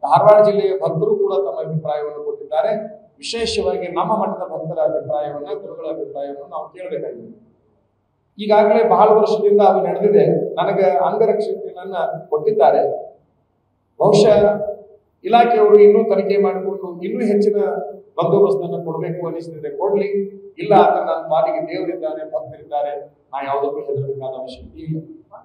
ಧಾರವಾಡ ಜಿಲ್ಲೆಯ ಭಕ್ತರು ಕೂಡ ತಮ್ಮ ಅಭಿಪ್ರಾಯವನ್ನು ಕೊಟ್ಟಿದ್ದಾರೆ ವಿಶೇಷವಾಗಿ ನಮ್ಮ ಮಠದ ಭಕ್ತರ ಅಭಿಪ್ರಾಯವನ್ನ ಗುರುಗಳ ಅಭಿಪ್ರಾಯವನ್ನು ನಾವು ಕೇಳಬೇಕಾಗಿದೆ ಈಗಾಗಲೇ ಬಹಳ ವರ್ಷದಿಂದ ಅದು ನಡೆದಿದೆ ನನಗೆ ಅಂಗರಕ್ಷಕನನ್ನ ಕೊಟ್ಟಿದ್ದಾರೆ ಬಹುಶಃ ಇಲಾಖೆಯವರು ಇನ್ನೂ ತನಿಖೆ ಮಾಡಿಕೊಂಡು ಇನ್ನೂ ಹೆಚ್ಚಿನ ಬಂದೋಬಸ್ತನ್ನು ಕೊಡಬೇಕು ಅನಿಸಿದ್ರೆ ಕೊಡ್ಲಿ ಇಲ್ಲ ಅಂದ್ರೆ ನನ್ನ ಪಾಲಿಗೆ ದೇವರಿದ್ದಾರೆ ಭಕ್ತರಿದ್ದಾರೆ ನಾ ಯಾವುದಕ್ಕೂ ಹೆದರಬೇಕಾದ ಅವಶ್ಯಕತೆ ಇಲ್ಲ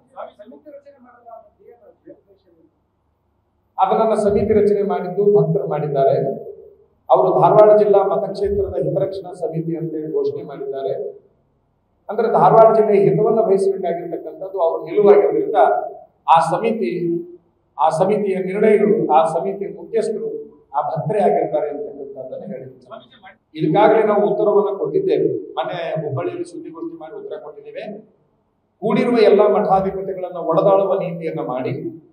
ಅದನ್ನ ಸಮಿತಿ ರಚನೆ ಮಾಡಿದ್ದು ಭಕ್ತರು ಮಾಡಿದ್ದಾರೆ ಅವರು ಧಾರವಾಡ ಜಿಲ್ಲಾ ಮತಕ್ಷೇತ್ರದ ಹಿತರಕ್ಷಣಾ ಸಮಿತಿ ಅಂತೇಳಿ ಘೋಷಣೆ ಮಾಡಿದ್ದಾರೆ ಅಂದ್ರೆ ಧಾರವಾಡ ಜಿಲ್ಲೆಯ ಹಿತವನ್ನು ಬಯಸಬೇಕಾಗಿರ್ತಕ್ಕಂಥದ್ದು ಅವ್ರ ನಿಲುವಾಗಿರೋದ್ರಿಂದ ಆ ಸಮಿತಿ ಆ ಸಮಿತಿಯ ನಿರ್ಣಯಗಳು ಆ ಸಮಿತಿಯ ಮುಖ್ಯಸ್ಥರು ಆ ಭಕ್ತರೇ ಆಗಿರ್ತಾರೆ ಅಂತಕ್ಕಂಥದ್ದನ್ನ ಹೇಳಿದ್ದಾರೆ ಇದಕ್ಕಾಗಲೇ ನಾವು ಉತ್ತರವನ್ನು ಕೊಟ್ಟಿದ್ದೇವೆ ಮೊನ್ನೆ ಹುಬ್ಬಳ್ಳಿಯಲ್ಲಿ ಸುದ್ದಿಗೋಷ್ಠಿ ಮಾಡಿ ಉತ್ತರ ಕೊಟ್ಟಿದ್ದೇವೆ ಕೂಡಿರುವ ಎಲ್ಲ ಮಠಾಧಿಪತಿಗಳನ್ನು ಒಡೆದಾಳುವ ನೀತಿಯನ್ನ ಮಾಡಿ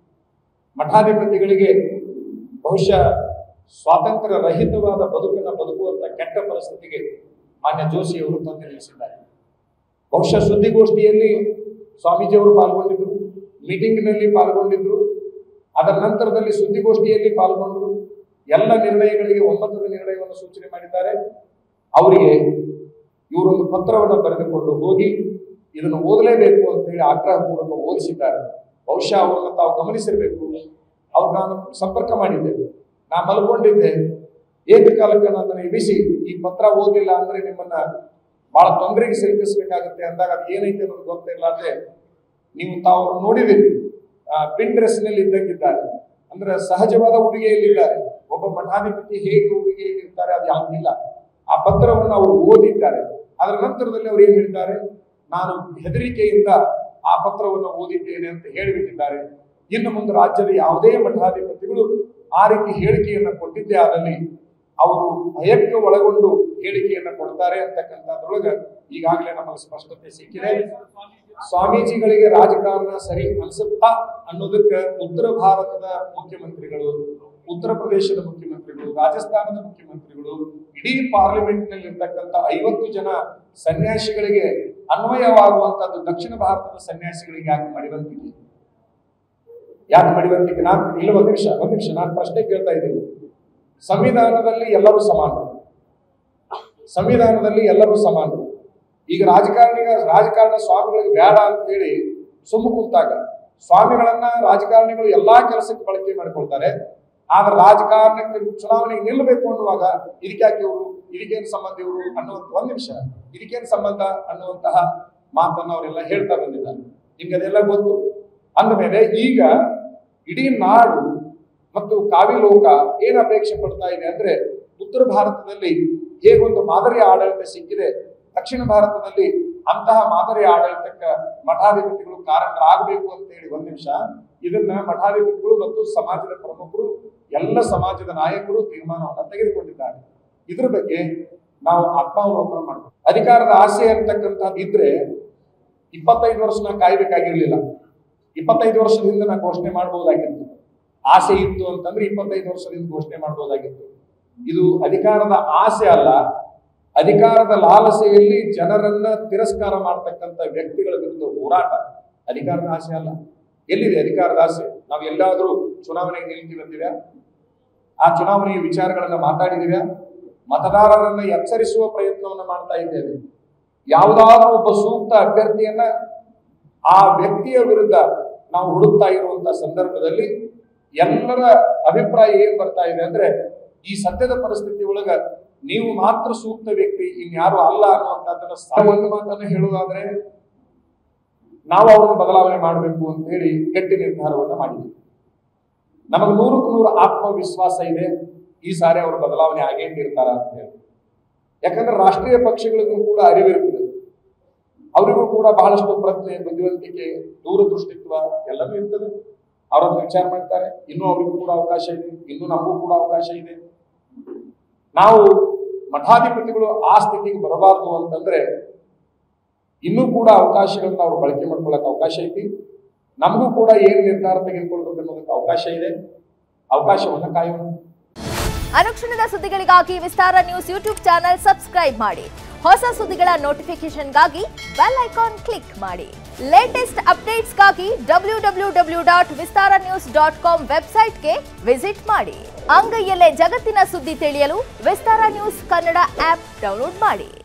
ಮಠಾಧಿಪತಿಗಳಿಗೆ ಬಹುಶಃ ಸ್ವಾತಂತ್ರ್ಯ ರಹಿತವಾದ ಬದುಕನ್ನು ಬದುಕುವಂತ ಕೆಟ್ಟ ಪರಿಸ್ಥಿತಿಗೆ ಮಾನ್ಯ ಜೋಶಿಯವರು ತಂದು ನಿಲ್ಲಿಸಿದ್ದಾರೆ ಬಹುಶಃ ಸುದ್ದಿಗೋಷ್ಠಿಯಲ್ಲಿ ಸ್ವಾಮೀಜಿಯವರು ಪಾಲ್ಗೊಂಡಿದ್ರು ಮೀಟಿಂಗ್ನಲ್ಲಿ ಪಾಲ್ಗೊಂಡಿದ್ರು ಅದರ ನಂತರದಲ್ಲಿ ಸುದ್ದಿಗೋಷ್ಠಿಯಲ್ಲಿ ಪಾಲ್ಗೊಂಡರು ಎಲ್ಲ ನಿರ್ಣಯಗಳಿಗೆ ಒಮ್ಮತದ ನಿರ್ಣಯವನ್ನು ಸೂಚನೆ ಮಾಡಿದ್ದಾರೆ ಅವರಿಗೆ ಇವರೊಂದು ಪತ್ರವನ್ನು ಬರೆದುಕೊಂಡು ಹೋಗಿ ಇದನ್ನು ಓದಲೇಬೇಕು ಅಂತ ಹೇಳಿ ಆಗ್ರಹಪೂರ್ವಕ ಓದಿಸಿದ್ದಾರೆ ಬಹುಶಃ ಅವರನ್ನು ತಾವು ಗಮನಿಸಿರಬೇಕು ಅವ್ರು ನಾನು ಸಂಪರ್ಕ ಮಾಡಿದ್ದೆ ನಾ ಮಲ್ಕೊಂಡಿದ್ದೆ ಏಕಕಾಲಕ್ಕೆ ನನ್ನನ್ನು ಎಬಿಸಿ ಈ ಪತ್ರ ಓದಲಿಲ್ಲ ಅಂದ್ರೆ ನಿಮ್ಮನ್ನ ಬಹಳ ತೊಂದರೆಗೆ ಸಿಲುಕಿಸ್ಬೇಕಾಗುತ್ತೆ ಅಂದಾಗ ಅದು ಏನೈತೆ ಅನ್ನೋದು ಗೊತ್ತಿಲ್ಲ ಅಂದ್ರೆ ನೀವು ತಾವು ಅವ್ರನ್ನ ನೋಡಿದಿರಿ ಪಿನ್ ಡ್ರೆಸ್ ನಲ್ಲಿ ಇದ್ದಂಗಿದ್ದಾರೆ ಅಂದ್ರೆ ಸಹಜವಾದ ಉಡುಗೆಯಲ್ಲಿದ್ದಾರೆ ಒಬ್ಬ ಮಠಾಧಿಪತಿ ಹೇಗೆ ಉಡುಗೆಯಲ್ಲಿ ಇರ್ತಾರೆ ಅದು ಯಾವುದಿಲ್ಲ ಆ ಪತ್ರವನ್ನು ಅವರು ಓದಿದ್ದಾರೆ ಅದರ ನಂತರದಲ್ಲಿ ಅವರು ಏನ್ ಹೇಳಿದ್ದಾರೆ ನಾನು ಹೆದರಿಕೆಯಿಂದ ಆ ಪತ್ರವನ್ನು ಓದಿದ್ದೇನೆ ಅಂತ ಹೇಳಿಬಿಟ್ಟಿದ್ದಾರೆ ಇನ್ನು ಮುಂದೆ ರಾಜ್ಯದ ಯಾವುದೇ ಮಠಾಧಿಪತಿಗಳು ಆ ರೀತಿ ಹೇಳಿಕೆಯನ್ನ ಕೊಟ್ಟಿದ್ದೇ ಆದಲ್ಲಿ ಅವರು ಭಯಕ್ಕೆ ಒಳಗೊಂಡು ಹೇಳಿಕೆಯನ್ನ ಕೊಡ್ತಾರೆ ಅಂತಕ್ಕಂಥದ್ರೊಳಗೆ ಈಗಾಗಲೇ ನಮಗೆ ಸ್ಪಷ್ಟತೆ ಸಿಕ್ಕಿದೆ ಸ್ವಾಮೀಜಿಗಳಿಗೆ ರಾಜಕಾರಣ ಸರಿ ಅನ್ಸುತ್ತಾ ಅನ್ನೋದಕ್ಕೆ ಉತ್ತರ ಭಾರತದ ಮುಖ್ಯಮಂತ್ರಿಗಳು ಉತ್ತರ ಪ್ರದೇಶದ ಮುಖ್ಯಮಂತ್ರಿಗಳು ರಾಜಸ್ಥಾನದ ಮುಖ್ಯಮಂತ್ರಿಗಳು ಇಡೀ ಪಾರ್ಲಿಮೆಂಟ್ ನಲ್ಲಿ ಇರ್ತಕ್ಕಂಥ ಐವತ್ತು ಜನ ಸನ್ಯಾಸಿಗಳಿಗೆ ಅನ್ವಯವಾಗುವಂತದ್ದು ದಕ್ಷಿಣ ಭಾರತದ ಸನ್ಯಾಸಿಗಳಿಗೆ ಯಾಕೆ ಮಡಿವಂತಿಕೆ ಯಾಕೆ ಮಡಿವಂತಿಕೆ ನಾನು ಇಲ್ಲ ಒಂದ್ ನಿಮಿಷ ಒಂದ್ ನಿಮಿಷ ನಾನು ಪ್ರಶ್ನೆ ಕೇಳ್ತಾ ಇದ್ದೀನಿ ಸಂವಿಧಾನದಲ್ಲಿ ಎಲ್ಲರೂ ಸಮಾನರು ಸಂವಿಧಾನದಲ್ಲಿ ಎಲ್ಲರೂ ಸಮಾನರು ಈಗ ರಾಜಕಾರಣಿಗ ರಾಜಕಾರಣ ಸ್ವಾಮಿಗಳಿಗೆ ಬೇಡ ಅಂತ ಹೇಳಿ ಸುಮ್ಮ ಕುಂತಾಗ ಸ್ವಾಮಿಗಳನ್ನ ರಾಜಕಾರಣಿಗಳು ಎಲ್ಲಾ ಕೆಲಸಕ್ಕೆ ಬಳಕೆ ಮಾಡ್ಕೊಳ್ತಾರೆ ಆದ್ರೆ ರಾಜಕಾರಣಕ್ಕೆ ಚುನಾವಣೆಗೆ ನಿಲ್ಲಬೇಕು ಅನ್ನುವಾಗ ಇದಕ್ಯಾಕೆ ಇವರು ಇದಕ್ಕೇನು ಸಂಬಂಧ ಇವರು ಅನ್ನುವಂತ ಒಂದ್ ನಿಮಿಷ ಇದಕ್ಕೇನು ಸಂಬಂಧ ಅನ್ನುವಂತಹ ಮಾತನ್ನ ಅವರೆಲ್ಲ ಹೇಳ್ತಾ ಬಂದಿದ್ದಾರೆ ನಿಮ್ಗೆ ಅದೆಲ್ಲ ಗೊತ್ತು ಅಂದಮೇಲೆ ಈಗ ಇಡೀ ನಾಡು ಮತ್ತು ಕಾವಿ ಲೋಕ ಏನ್ ಅಪೇಕ್ಷೆ ಪಡ್ತಾ ಇದೆ ಅಂದ್ರೆ ಉತ್ತರ ಭಾರತದಲ್ಲಿ ಹೇಗೊಂದು ಮಾದರಿ ಆಡಳಿತ ಸಿಕ್ಕಿದೆ ದಕ್ಷಿಣ ಭಾರತದಲ್ಲಿ ಅಂತಹ ಮಾದರಿ ಆಡಳಿತಕ್ಕೆ ಮಠಾಧಿಪತಿಗಳು ಕಾರಣರಾಗಬೇಕು ಅಂತ ಹೇಳಿ ಒಂದ್ ನಿಮಿಷ ಇದನ್ನ ಮಠಾಧಿಪತಿಗಳು ಮತ್ತು ಸಮಾಜದ ಪ್ರಮುಖರು ಎಲ್ಲ ಸಮಾಜದ ನಾಯಕರು ತೀರ್ಮಾನವನ್ನ ತೆಗೆದುಕೊಂಡಿದ್ದಾರೆ ಇದ್ರ ಬಗ್ಗೆ ನಾವು ಆತ್ಮಾವಲೋಕನ ಮಾಡಬೇಕು ಅಧಿಕಾರದ ಆಸೆ ಅಂತಕ್ಕಂಥದ್ದು ಇದ್ರೆ ಇಪ್ಪತ್ತೈದು ವರ್ಷ ನಾ ಕಾಯ್ಬೇಕಾಗಿರ್ಲಿಲ್ಲ ಇಪ್ಪತ್ತೈದು ವರ್ಷದಿಂದ ನಾ ಘೋಷಣೆ ಮಾಡಬಹುದಾಗಿತ್ತು ಆಸೆ ಇತ್ತು ಅಂತಂದ್ರೆ ಇಪ್ಪತ್ತೈದು ವರ್ಷದಿಂದ ಘೋಷಣೆ ಮಾಡಬಹುದಾಗಿತ್ತು ಇದು ಅಧಿಕಾರದ ಆಸೆ ಅಲ್ಲ ಅಧಿಕಾರದ ಲಾಲಸೆಯಲ್ಲಿ ಜನರನ್ನ ತಿರಸ್ಕಾರ ಮಾಡ್ತಕ್ಕಂಥ ವ್ಯಕ್ತಿಗಳ ವಿರುದ್ಧ ಹೋರಾಟ ಅಧಿಕಾರದ ಆಸೆ ಅಲ್ಲ ಎಲ್ಲಿದೆ ಅಧಿಕಾರದ ಆಸೆ ನಾವು ಎಲ್ಲಾದ್ರೂ ಚುನಾವಣೆಗೆ ನಿಲ್ತೀವಿ ಅಂದಿವ್ಯಾ ಆ ಚುನಾವಣೆಯ ವಿಚಾರಗಳನ್ನ ಮಾತಾಡಿದಿವ್ಯಾ ಮತದಾರರನ್ನ ಎಚ್ಚರಿಸುವ ಪ್ರಯತ್ನವನ್ನ ಮಾಡ್ತಾ ಇದ್ದೇವೆ ಯಾವುದಾದ್ರೂ ಒಬ್ಬ ಸೂಕ್ತ ಅಭ್ಯರ್ಥಿಯನ್ನ ಆ ವ್ಯಕ್ತಿಯ ವಿರುದ್ಧ ನಾವು ಹುಡುಕ್ತಾ ಇರುವಂತ ಸಂದರ್ಭದಲ್ಲಿ ಎಲ್ಲರ ಅಭಿಪ್ರಾಯ ಏನ್ ಬರ್ತಾ ಇದೆ ಅಂದ್ರೆ ಈ ಸದ್ಯದ ಪರಿಸ್ಥಿತಿ ಒಳಗ ನೀವು ಮಾತ್ರ ಸೂಕ್ತ ವ್ಯಕ್ತಿ ಇನ್ಯಾರು ಅಲ್ಲ ಅನ್ನುವಂಥದ್ದನ್ನ ಸ- ಒಂದು ಮಾತನ್ನ ಹೇಳುವುದಾದ್ರೆ ನಾವು ಅವ್ರನ್ನ ಬದಲಾವಣೆ ಮಾಡಬೇಕು ಅಂತ ಹೇಳಿ ಗಟ್ಟಿ ನಿರ್ಧಾರವನ್ನ ಮಾಡಿದ್ವಿ ನಮಗೆ ನೂರಕ್ಕೂ ನೂರು ಆತ್ಮವಿಶ್ವಾಸ ಇದೆ ಈ ಸಾರಿ ಅವರು ಬದಲಾವಣೆ ಆಗೇ ತೀರ್ತಾರ ಅಂತ ಹೇಳಿ ಯಾಕಂದ್ರೆ ರಾಷ್ಟ್ರೀಯ ಪಕ್ಷಗಳಿಗೂ ಕೂಡ ಅರಿವಿರುತ್ತದೆ ಅವರಿಗೂ ಕೂಡ ಬಹಳಷ್ಟು ಪ್ರಜ್ಞೆ ಬುದ್ಧಿವಂತಿಕೆ ದೂರದೃಷ್ಟಿತ್ವ ಎಲ್ಲವೂ ಇರ್ತದೆ ಅವರನ್ನು ವಿಚಾರ ಮಾಡ್ತಾರೆ ಇನ್ನೂ ಅವರಿಗೂ ಕೂಡ ಅವಕಾಶ ಇದೆ ಇನ್ನೂ ನಮಗೂ ಕೂಡ ಅವಕಾಶ ಇದೆ ನಾವು ಮಠಾಧಿಪತಿಗಳು ಆ ಸ್ಥಿತಿಗೆ ಬರಬಾರದು ಅಂತಂದ್ರೆ ಇನ್ನೂ ಕೂಡ ಅವಕಾಶಗಳನ್ನ ಅವ್ರು ಬಳಕೆ ಮಾಡ್ಕೊಳ್ಳೋಕೆ ಅವಕಾಶ ಐತಿ ನಮಗೂ ಕೂಡ ಏನ್ ನಿರ್ಧಾರ ತೆಗೆದುಕೊಳ್ಬೇಕು ಅನ್ನೋದಕ್ಕೆ ಅವಕಾಶ ಇದೆ ಅವಕಾಶವನ್ನ ಕಾಯೋಣ ಅನುಕ್ಷಣದ ಸುದ್ದಿಗಳಿಗಾಗಿ Vistara news YouTube channel subscribe ಮಾಡಿ ಹೊಸ ಸುದ್ದಿಗಳ ನೋಟಿಫಿಕೇಶನ್ಗಾಗಿ ಬೆಲ್ ಐಕಾನ್ ಕ್ಲಿಕ್ ಮಾಡಿ ಲೇಟೆಸ್ಟ್ ಅಪ್ಡೇಟ್ಸ್ಗಾಗಿ W W W dot Vistara news dot com ವೆಬ್ಸೈಟ್ಗೆ ವಿಸಿಟ್ ಮಾಡಿ ಅಂಗೈಯಲ್ಲೇ ಜಗತ್ತಿನ ಸುದ್ದಿ ತಿಳಿಯಲು Vistara news Kannada app download ಮಾಡಿ